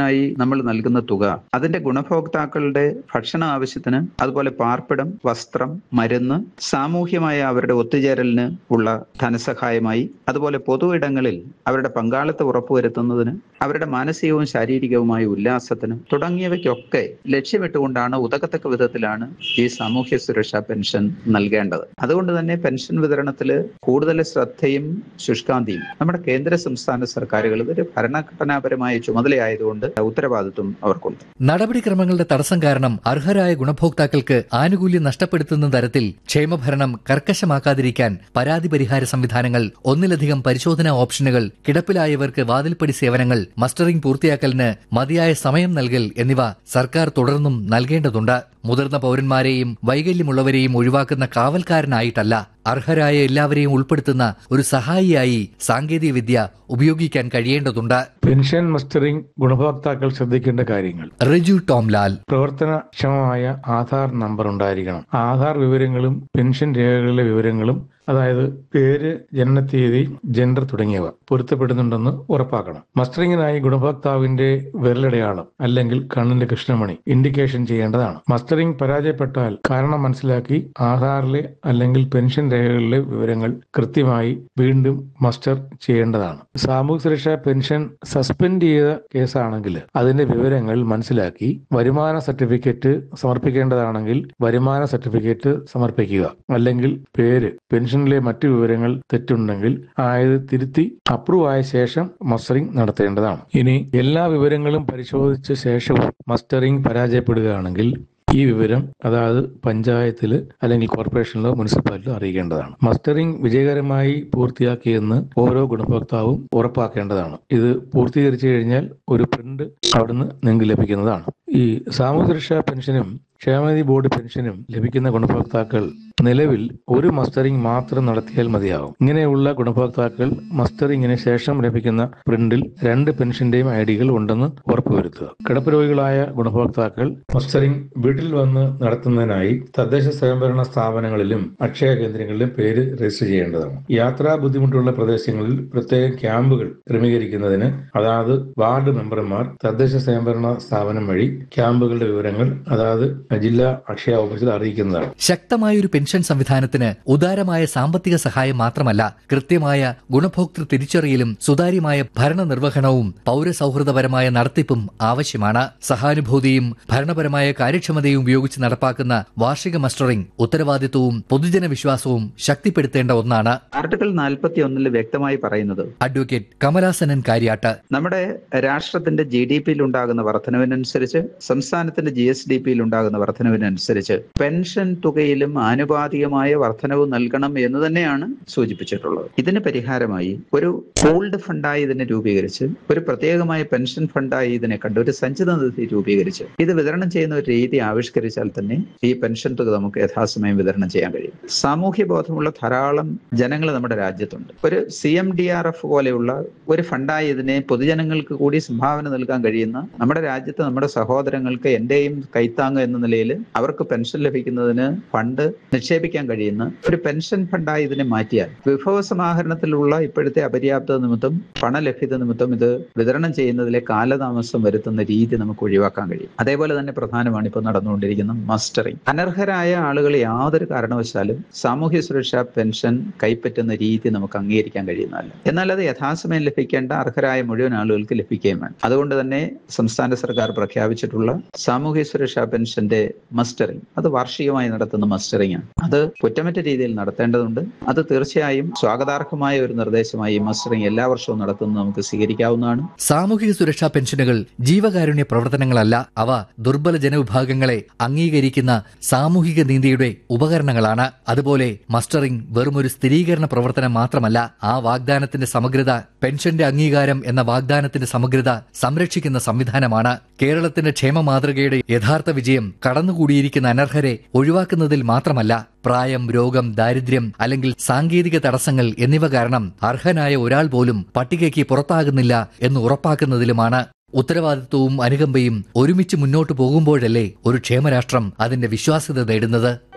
പെൻഷനായി നമ്മൾ നൽകുന്ന തുക അതിന്റെ ഗുണഭോക്താക്കളുടെ ഭക്ഷണ ആവശ്യത്തിന് അതുപോലെ പാർപ്പിടം വസ്ത്രം മരുന്ന് സാമൂഹ്യമായ അവരുടെ ഒത്തുചേരലിന് ഉള്ള ധനസഹായമായി അതുപോലെ പൊതു ഇടങ്ങളിൽ അവരുടെ പങ്കാളിത്തം ഉറപ്പുവരുത്തുന്നതിന് അവരുടെ മാനസികവും ശാരീരികവുമായ ഉല്ലാസത്തിന് തുടങ്ങിയവയ്ക്കൊക്കെ ലക്ഷ്യമിട്ടുകൊണ്ടാണ് ഉതകത്തക്ക വിധത്തിലാണ് ഈ സാമൂഹ്യ സുരക്ഷാ പെൻഷൻ നൽകേണ്ടത് അതുകൊണ്ട് തന്നെ പെൻഷൻ വിതരണത്തിൽ കൂടുതൽ ശ്രദ്ധയും ശുഷ്കാന്തിയും നമ്മുടെ കേന്ദ്ര സംസ്ഥാന സർക്കാരുകൾ ഇതൊരു ഭരണഘടനാപരമായ ചുമതലയായതുകൊണ്ട് ഉത്തരവാദിത്വം അവർക്കുണ്ട് നടപടിക്രമങ്ങളുടെ തടസ്സം കാരണം അർഹരായ ഗുണഭോക്താക്കൾക്ക് ആനുകൂല്യം നഷ്ടപ്പെടുത്തുന്ന തരത്തിൽ ക്ഷേമഭരണം കർക്കശമാക്കാതിരിക്കാൻ പരാതി പരിഹാര സംവിധാനങ്ങൾ ഒന്നിലധികം പരിശോധനാ ഓപ്ഷനുകൾ കിടപ്പിലായവർക്ക് വാതിൽപ്പടി സേവനങ്ങൾ മസ്റ്ററിംഗ് പൂർത്തിയാക്കലിന് മതിയായ സമയം നൽകൽ എന്നിവ സർക്കാർ തുടർന്നും നൽകേണ്ടതുണ്ട് മുതിർന്ന പൌരന്മാരെയും വൈകല്യമുള്ളവരെയും ഒഴിവാക്കുന്ന കാവൽക്കാരനായിട്ടല്ല അർഹരായ എല്ലാവരെയും ഉൾപ്പെടുത്തുന്ന ഒരു സഹായിയായി സാങ്കേതിക വിദ്യ ഉപയോഗിക്കാൻ കഴിയേണ്ടതുണ്ട് പെൻഷൻ മസ്റ്ററിംഗ് ഗുണഭോക്താക്കൾ ശ്രദ്ധിക്കേണ്ട കാര്യങ്ങൾ റിജു ടോംലാൽ പ്രവർത്തനക്ഷമമായ ആധാർ നമ്പർ ഉണ്ടായിരിക്കണം ആധാർ വിവരങ്ങളും പെൻഷൻ രേഖകളിലെ വിവരങ്ങളും അതായത് പേര് ജനനത്തീയതി ജെൻഡർ തുടങ്ങിയവ പൊരുത്തപ്പെടുന്നുണ്ടെന്ന് ഉറപ്പാക്കണം മസ്റ്ററിംഗിനായി ഗുണഭോക്താവിന്റെ വിരലടയാളം അല്ലെങ്കിൽ കണ്ണിന്റെ കൃഷ്ണമണി ഇൻഡിക്കേഷൻ ചെയ്യേണ്ടതാണ് മസ്റ്ററിംഗ് പരാജയപ്പെട്ടാൽ കാരണം മനസ്സിലാക്കി ആധാറിലെ അല്ലെങ്കിൽ പെൻഷൻ രേഖകളിലെ വിവരങ്ങൾ കൃത്യമായി വീണ്ടും മസ്റ്റർ ചെയ്യേണ്ടതാണ് സാമൂഹ്യ സുരക്ഷാ പെൻഷൻ സസ്പെൻഡ് ചെയ്ത കേസാണെങ്കിൽ അതിന്റെ വിവരങ്ങൾ മനസ്സിലാക്കി വരുമാന സർട്ടിഫിക്കറ്റ് സമർപ്പിക്കേണ്ടതാണെങ്കിൽ വരുമാന സർട്ടിഫിക്കറ്റ് സമർപ്പിക്കുക അല്ലെങ്കിൽ പേര് പെൻഷനിലെ മറ്റു വിവരങ്ങൾ തെറ്റുണ്ടെങ്കിൽ ആയത് തിരുത്തി അപ്രൂവ് ആയ ശേഷം മസ്റ്ററിംഗ് നടത്തേണ്ടതാണ് ഇനി എല്ലാ വിവരങ്ങളും പരിശോധിച്ച ശേഷവും മസ്റ്ററിംഗ് പരാജയപ്പെടുകയാണെങ്കിൽ ഈ വിവരം അതായത് പഞ്ചായത്തിൽ അല്ലെങ്കിൽ കോർപ്പറേഷനിലോ മുനിസിപ്പാലിറ്റിയിലോ അറിയിക്കേണ്ടതാണ് മസ്റ്ററിംഗ് വിജയകരമായി പൂർത്തിയാക്കിയെന്ന് ഓരോ ഗുണഭോക്താവും ഉറപ്പാക്കേണ്ടതാണ് ഇത് പൂർത്തീകരിച്ചു കഴിഞ്ഞാൽ ഒരു പ്രിന്റ് അവിടുന്ന് നിങ്ങൾക്ക് ലഭിക്കുന്നതാണ് ഈ സാമൂഹ്യ സുരക്ഷാ പെൻഷനും ക്ഷേമനിധി ബോർഡ് പെൻഷനും ലഭിക്കുന്ന ഗുണഭോക്താക്കൾ നിലവിൽ ഒരു മസ്റ്ററിംഗ് മാത്രം നടത്തിയാൽ മതിയാവും ഇങ്ങനെയുള്ള ഗുണഭോക്താക്കൾ മസ്റ്ററിംഗിന് ശേഷം ലഭിക്കുന്ന പ്രിന്റിൽ രണ്ട് പെൻഷന്റെയും ഐ ഡികൾ ഉണ്ടെന്ന് ഉറപ്പുവരുത്തുക കിടപ്പ് രോഗികളായ ഗുണഭോക്താക്കൾ മസ്റ്ററിംഗ് വീട്ടിൽ വന്ന് നടത്തുന്നതിനായി തദ്ദേശ സ്വയംഭരണ സ്ഥാപനങ്ങളിലും അക്ഷയ കേന്ദ്രങ്ങളിലും പേര് രജിസ്റ്റർ ചെയ്യേണ്ടതാണ് യാത്രാ ബുദ്ധിമുട്ടുള്ള പ്രദേശങ്ങളിൽ പ്രത്യേക ക്യാമ്പുകൾ ക്രമീകരിക്കുന്നതിന് അതാത് വാർഡ് മെമ്പർമാർ തദ്ദേശ സ്വയംഭരണ സ്ഥാപനം വഴി ക്യാമ്പുകളുടെ വിവരങ്ങൾ അതായത് ജില്ലാ അക്ഷയ ഓഫീസിൽ അറിയിക്കുന്നതാണ് ശക്തമായൊരു പെൻഷൻ സംവിധാനത്തിന് ഉദാരമായ സാമ്പത്തിക സഹായം മാത്രമല്ല കൃത്യമായ ഗുണഭോക്തൃ തിരിച്ചറിയലും സുതാര്യമായ ഭരണനിർവഹണവും പൗരസൗഹൃദപരമായ നടത്തിപ്പും ആവശ്യമാണ് സഹാനുഭൂതിയും ഭരണപരമായ കാര്യക്ഷമതയും ഉപയോഗിച്ച് നടപ്പാക്കുന്ന വാർഷിക മസ്റ്ററിംഗ് ഉത്തരവാദിത്വവും പൊതുജന വിശ്വാസവും ശക്തിപ്പെടുത്തേണ്ട ഒന്നാണ് ആർട്ടിക്കിൾ നാൽപ്പത്തി ഒന്നിൽ വ്യക്തമായി പറയുന്നത് അഡ്വക്കേറ്റ് കമലാസനൻ കാര്യാട്ട് നമ്മുടെ രാഷ്ട്രത്തിന്റെ ജി ഡി പിയിൽ ഉണ്ടാകുന്ന വർധനവിനനുസരിച്ച് സംസ്ഥാനത്തിന്റെ ജി എസ് ഡി പിയിൽ ഉണ്ടാകുന്ന വർധനവിനനുസരിച്ച് പെൻഷൻ തുകയിലും ആനുപാതികമായ വർധനവ് നൽകണം എന്ന് തന്നെയാണ് സൂചിപ്പിച്ചിട്ടുള്ളത് ഇതിന് പരിഹാരമായി ഒരു പൂൾഡ് ഫണ്ടായി ഇതിനെ രൂപീകരിച്ച് ഒരു പ്രത്യേകമായ പെൻഷൻ ഫണ്ടായി ഇതിനെ കണ്ട് ഒരു സഞ്ചിത നിധി രൂപീകരിച്ച് ഇത് വിതരണം ചെയ്യുന്ന ഒരു രീതി ആവിഷ്കരിച്ചാൽ തന്നെ ഈ പെൻഷൻ തുക നമുക്ക് യഥാസമയം വിതരണം ചെയ്യാൻ കഴിയും സാമൂഹ്യ ബോധമുള്ള ധാരാളം ജനങ്ങൾ നമ്മുടെ രാജ്യത്തുണ്ട് ഒരു C M D R F പോലെയുള്ള ഒരു ഫണ്ടായി ഇതിനെ പൊതുജനങ്ങൾക്ക് കൂടി സംഭാവന നൽകാൻ കഴിയുന്ന നമ്മുടെ രാജ്യത്ത് നമ്മുടെ സഹോദരങ്ങൾക്ക് എന്റെയും കൈത്താങ് എന്ന നിലയിൽ അവർക്ക് പെൻഷൻ ലഭിക്കുന്നതിന് ഫണ്ട് നിക്ഷേപിക്കാൻ കഴിയുന്ന ഒരു പെൻഷൻ ഫണ്ടായി ഇതിനെ മാറ്റിയാൽ വിഭവ സമാഹരണത്തിലുള്ള ഇപ്പോഴത്തെ അപര്യാപ്തത നിമിത്തം പണലഭ്യത നിമിത്തം ഇത് വിതരണം ചെയ്യുന്നതിലെ കാലതാമസം വരുത്തുന്ന രീതി നമുക്ക് ഒഴിവാക്കാൻ കഴിയും അതേപോലെ തന്നെ പ്രധാനമാണ് ഇപ്പോൾ നടന്നുകൊണ്ടിരിക്കുന്ന മസ്റ്ററിംഗ് അനർഹരായ ആളുകൾ യാതൊരു കാരണവശാലും സാമൂഹ്യ സുരക്ഷാ പെൻഷൻ കൈപ്പറ്റുന്ന രീതി നമുക്ക് അംഗീകരിക്കാൻ കഴിയുന്നതല്ല എന്നാൽ അത് യഥാസമയം ലഭിക്കേണ്ട അർഹരായ മുഴുവൻ ആളുകൾക്ക് ലഭിക്കുകയും വേണം അതുകൊണ്ട് തന്നെ സംസ്ഥാന സർക്കാർ പ്രഖ്യാപിച്ചിട്ടുള്ള സാമൂഹ്യ സുരക്ഷാ പെൻഷന്റെ മസ്റ്ററിംഗ് അത് വാർഷികമായി നടത്തുന്ന മസ്റ്ററിംഗ് ആണ് അത് കുറ്റമറ്റ രീതിയിൽ നടത്തേണ്ടതുണ്ട് അത് തീർച്ചയായും സ്വാഗതാർഹമായ ഒരു നിർദ്ദേശമായി ഈ മസ്റ്ററിംഗ് എല്ലാ വർഷവും നടത്തുന്നത് നമുക്ക് സ്വീകരിക്കാവുന്നതാണ് സാമൂഹിക സുരക്ഷാ പെൻഷനുകൾ ജീവകാരുണ്യ പ്രവർത്തനങ്ങളല്ല അവ ദുർബല ജനവിഭാഗങ്ങളെ അംഗീകരിക്കുന്ന സാമൂഹിക നീതിയുടെ ഉപകരണങ്ങളാണ് അതുപോലെ മസ്റ്ററിംഗ് വെറുമൊരു സ്ഥിരീകരണ പ്രവർത്തനം മാത്രമല്ല ആ വാഗ്ദാനത്തിന്റെ സമഗ്രത പെൻഷന്റെ അംഗീകാരം എന്ന വാഗ്ദാനത്തിന്റെ സമഗ്രത സംരക്ഷിക്കുന്ന സംവിധാനമാണ് കേരളത്തിന്റെ ക്ഷേമ മാതൃകയുടെ യഥാർത്ഥ വിജയം കടന്നുകൂടിയിരിക്കുന്ന അനർഹരെ ഒഴിവാക്കുന്നതിൽ മാത്രമല്ല പ്രായം രോഗം ദാരിദ്ര്യം അല്ലെങ്കിൽ സാങ്കേതിക തടസ്സങ്ങൾ എന്നിവ കാരണം അർഹനായ ഒരാൾ പോലും പട്ടികയ്ക്ക് പുറത്താകുന്നില്ല എന്ന് ഉറപ്പാക്കുന്നതിലുമാണ് ഉത്തരവാദിത്വവും അനുകമ്പയും ഒരുമിച്ച് മുന്നോട്ടു പോകുമ്പോഴല്ലേ ഒരു ക്ഷേമരാഷ്ട്രം അതിന്റെ വിശ്വാസ്യത നേടുന്നത്